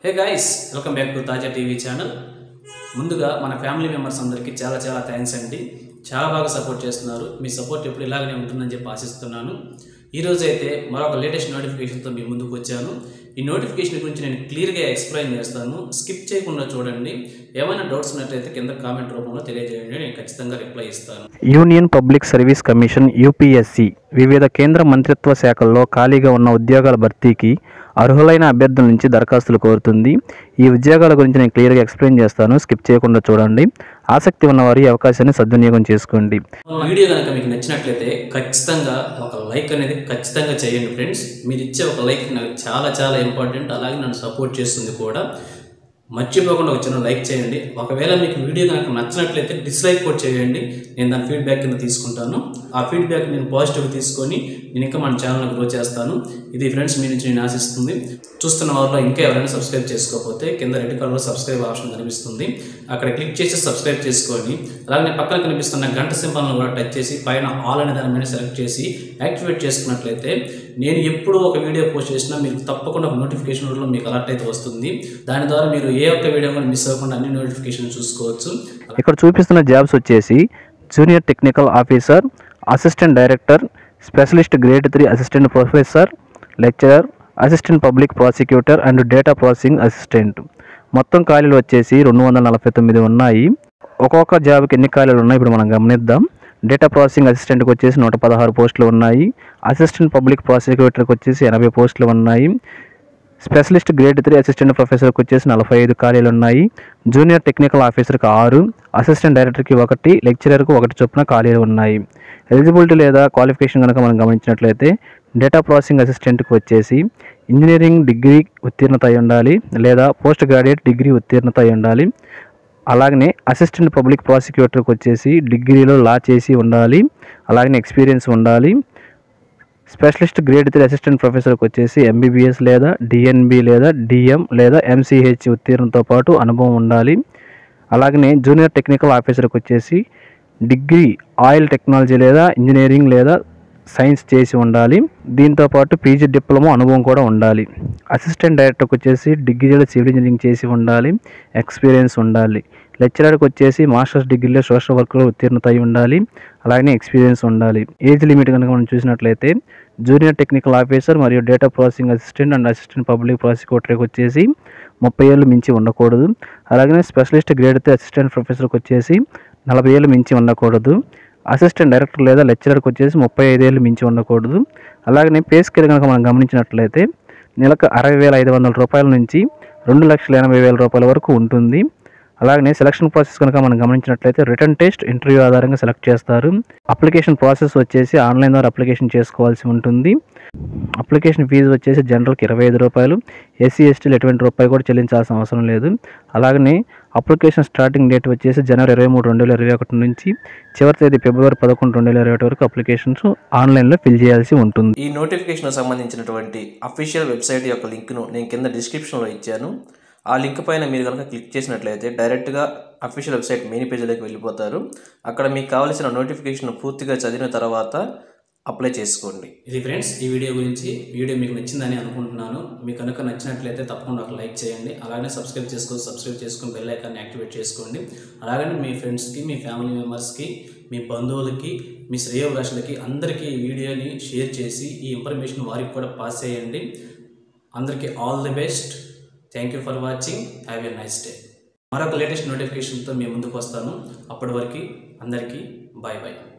hey guys welcome back to Taaza TV channel ముందుగా మన family members అందరికీ చాలా చాలా థ్యాంక్స్ అండి చాలా బాగా సపోర్ట్ చేస్తున్నారు మీ సపోర్ట్ ఎప్పుడు ఇలాగనే ఉంటుందని చెప్పి ఆశిస్తున్నాను ఈరోజు అయితే మరొక లేటెస్ట్ నోటిఫికేషన్తో మీ ముందుకు వచ్చాను ఈ నోటిఫికేషన్ గురించి నేను క్లియర్గా ఎక్స్ప్లెయిన్ చేస్తాను స్కిప్ చేయకుండా చూడండి ఏమైనా డౌట్స్ ఉన్నట్లయితే కింద కామెంట్ రూపంలో తెలియజేయండి నేను ఖచ్చితంగా రిప్లై ఇస్తాను union public service commission UPSC వివిధ కేంద్ర మంత్రిత్వ శాఖల్లో ఖాళీగా ఉన్న ఉద్యోగాల భర్తీకి అర్హులైన అభ్యర్థుల నుంచి దరఖాస్తులు కోరుతుంది ఈ ఉద్యోగాల గురించి నేను క్లియర్గా ఎక్స్ప్లెయిన్ చేస్తాను స్కిప్ చేయకుండా చూడండి ఆసక్తి ఉన్నవారు ఈ అవకాశాన్ని సద్వినియోగం చేసుకోండి వీడియో కనుక మీకు నచ్చినట్లయితే ఖచ్చితంగా ఒక లైక్ అనేది ఖచ్చితంగా చేయండి ఫ్రెండ్స్ మీరు ఇచ్చే ఒక లైక్ నాకు చాలా చాలా ఇంపార్టెంట్ అలాగే నన్ను సపోర్ట్ చేస్తుంది కూడా మర్చిపోకుండా ఒక చిన్న లైక్ చేయండి ఒకవేళ మీకు వీడియో కనుక నచ్చినట్లయితే డిస్లైక్ కూడా చేయండి నేను దాని ఫీడ్బ్యాక్ కింద తీసుకుంటాను ఆ ఫీడ్బ్యాక్ నేను పాజిటివ్ తీసుకొని నేను ఇంకా మన ఛానల్ గ్రో చేస్తాను ఇది ఫ్రెండ్స్ మీ నుంచి నేను ఆశిస్తుంది చూస్తున్న వారిలో ఇంకా ఎవరైనా సబ్స్క్రైబ్ చేసుకోకపోతే కింద రెడ్ కలర్లో సబ్స్క్రైబ్ ఆప్షన్ కనిపిస్తుంది అక్కడ క్లిక్ చేసి సబ్స్క్రైబ్ చేసుకొని అలాగే పక్కన కనిపిస్తున్న గంట సింబల్ను కూడా టచ్ చేసి పైన ఆల్ అనే దాని మీద సెలెక్ట్ చేసి యాక్టివేట్ చేసుకున్నట్లయితే నేను ఎప్పుడు ఒక వీడియో పోస్ట్ చేసినా మీకు తప్పకుండా ఒక నోటిఫికేషన్ మీకు అలర్ట్ అయితే వస్తుంది దాని ద్వారా మీరు ఏ ఒక్క వీడియో కూడా మిస్ అవ్వకుండా అన్ని నోటిఫికేషన్ చూసుకోవచ్చు ఇక్కడ చూపిస్తున్న జాబ్స్ వచ్చేసి junior technical officer assistant director specialist grade three assistant professor lecturer assistant public prosecutor and data processing assistant మొత్తం ఖాళీలు వచ్చేసి రెండు వందల నలభై తొమ్మిది ఉన్నాయి ఒక్కొక్క జాబ్కి ఎన్ని ఖాళీలు ఉన్నాయి ఇప్పుడు మనం గమనిద్దాం డేటా ప్రాసెసింగ్ అసిస్టెంట్కి వచ్చేసి నూట పదహారు పోస్టులు ఉన్నాయి అసిస్టెంట్ పబ్లిక్ ప్రాసిక్యూటర్కి వచ్చేసి ఎనభై పోస్టులు ఉన్నాయి స్పెషలిస్ట్ గ్రేడ్ త్రీ అసిస్టెంట్ ప్రొఫెసర్కి వచ్చేసి నలభై ఐదు ఖాళీలు ఉన్నాయి జూనియర్ టెక్నికల్ ఆఫీసర్కి ఆరు అసిస్టెంట్ డైరెక్టర్కి ఒకటి లెక్చరర్కి ఒకటి చొప్పున ఖాళీలు ఉన్నాయి ఎలిజిబిలిటీ లేదా క్వాలిఫికేషన్ కనుక మనం గమనించినట్లయితే డేటా ప్రాసెసింగ్ అసిస్టెంట్కి వచ్చేసి ఇంజనీరింగ్ డిగ్రీ ఉత్తీర్ణత అయి ఉండాలి లేదా పోస్ట్ గ్రాడ్యుయేట్ డిగ్రీ ఉత్తీర్ణత అయి ఉండాలి అలాగనే అసిస్టెంట్ పబ్లిక్ ప్రాసిక్యూటర్కి వచ్చేసి డిగ్రీలో లా చేసి ఉండాలి అలాగనే ఎక్స్పీరియన్స్ ఉండాలి స్పెషలిస్ట్ గ్రేడ్ త్రీ అసిస్టెంట్ ప్రొఫెసర్కి వచ్చేసి ఎంబీబీఎస్ లేదా డిఎన్బి లేదా డిఎం లేదా ఎంసీహెచ్ ఉత్తీర్ణంతో పాటు అనుభవం ఉండాలి అలాగనే జూనియర్ టెక్నికల్ ఆఫీసర్కి వచ్చేసి డిగ్రీ ఆయిల్ టెక్నాలజీ లేదా ఇంజనీరింగ్ లేదా సైన్స్ చేసి ఉండాలి దీంతో పాటు పీజీ డిప్లొమా అనుభవం కూడా ఉండాలి అసిస్టెంట్ డైరెక్టర్కి వచ్చేసి డిగ్రీ సివిల్ ఇంజనీరింగ్ చేసి ఉండాలి ఎక్స్పీరియన్స్ ఉండాలి లెక్చరర్కి వచ్చేసి మాస్టర్స్ డిగ్రీలో సోషల్ వర్క్లో ఉత్తీర్ణత అయి ఉండాలి అలాగే ఎక్స్పీరియన్స్ ఉండాలి ఏజ్ లిమిట్ కనుక మనం చూసినట్లయితే జూనియర్ టెక్నికల్ ఆఫీసర్ మరియు data processing assistant and assistant public ప్రాసిక్యూటర్కి వచ్చేసి ముప్పై ఏళ్ళు మించి ఉండకూడదు అలాగే స్పెషలిస్ట్ గ్రేడ్ అసిస్టెంట్ ప్రొఫెసర్కి వచ్చేసి నలభై ఏళ్ళు మించి ఉండకూడదు అసిస్టెంట్ డైరెక్టర్ లేదా లెక్చరర్కి వచ్చేసి ముప్పై ఐదేళ్ళు మించి ఉండకూడదు అలాగనే పే స్కేల్ కనుక మనం గమనించినట్లయితే నెలకు అరవై వేల ఐదు వందల రూపాయల నుంచి రెండు లక్షల ఎనభై వేల రూపాయల వరకు ఉంటుంది అలాగనే సెలక్షన్ ప్రాసెస్ కనుక మనం గమనించినట్లయితే రిటర్న్ టెస్ట్ ఇంటర్వ్యూ ఆధారంగా సెలెక్ట్ చేస్తారు అప్లికేషన్ ప్రాసెస్ వచ్చేసి ఆన్లైన్ ద్వారా అప్లికేషన్ చేసుకోవాల్సి ఉంటుంది అప్లికేషన్ ఫీజు వచ్చేసి జనరల్కి ఇరవై ఐదు రూపాయలు ఎస్సీ ఎస్టీలు ఎటువంటి రూపాయి కూడా చెల్లించాల్సిన అవసరం లేదు అలాగనే అప్లికేషన్ స్టార్టింగ్ డేట్ వచ్చేసి జనవరి ఇరవై మూడు రెండు వేల ఇరవై ఒకటి నుంచి చివరి తేదీ ఫిబ్రవరి పదకొండు రెండు వేల ఇరవై ఒకటి వరకు అప్లికేషన్స్ ఆన్లైన్లో ఫిల్ చేయాల్సి ఉంటుంది ఈ నోటిఫికేషన్ సంబంధించినటువంటి అఫీషియల్ వెబ్సైట్ యొక్క లింక్ను నేను కింద డిస్క్రిప్షన్లో ఇచ్చాను ఆ లింక్ పైన మీరు కనుక క్లిక్ చేసినట్లయితే డైరెక్ట్గా అఫీషియల్ వెబ్సైట్ మెయిన్ పేజీలోకి వెళ్ళిపోతారు అక్కడ మీకు కావాల్సిన నోటిఫికేషన్ పూర్తిగా చదివిన తర్వాత అప్లై చేసుకోండి ఇది ఫ్రెండ్స్ ఈ వీడియో గురించి వీడియో మీకు నచ్చిందని అనుకుంటున్నాను మీకు కనుక నచ్చినట్లయితే తప్పకుండా ఒక లైక్ చేయండి అలాగే సబ్స్క్రైబ్ చేసుకోవచ్చు సబ్స్క్రైబ్ చేసుకొని బెల్ ఐకాన్ని యాక్టివేట్ చేసుకోండి అలాగే మీ ఫ్రెండ్స్కి మీ ఫ్యామిలీ మెంబర్స్కి మీ బంధువులకి మీ శ్రేయోభిలాషులకి అందరికీ ఈ వీడియోని షేర్ చేసి ఈ ఇన్ఫర్మేషన్ వారికి కూడా పాస్ చేయండి అందరికీ all the best thank you for watching have a nice day మరొక లేటెస్ట్ నోటిఫికేషన్తో మీ ముందుకు వస్తాను అప్పటి వరకు అందరికీ బాయ్ బాయ్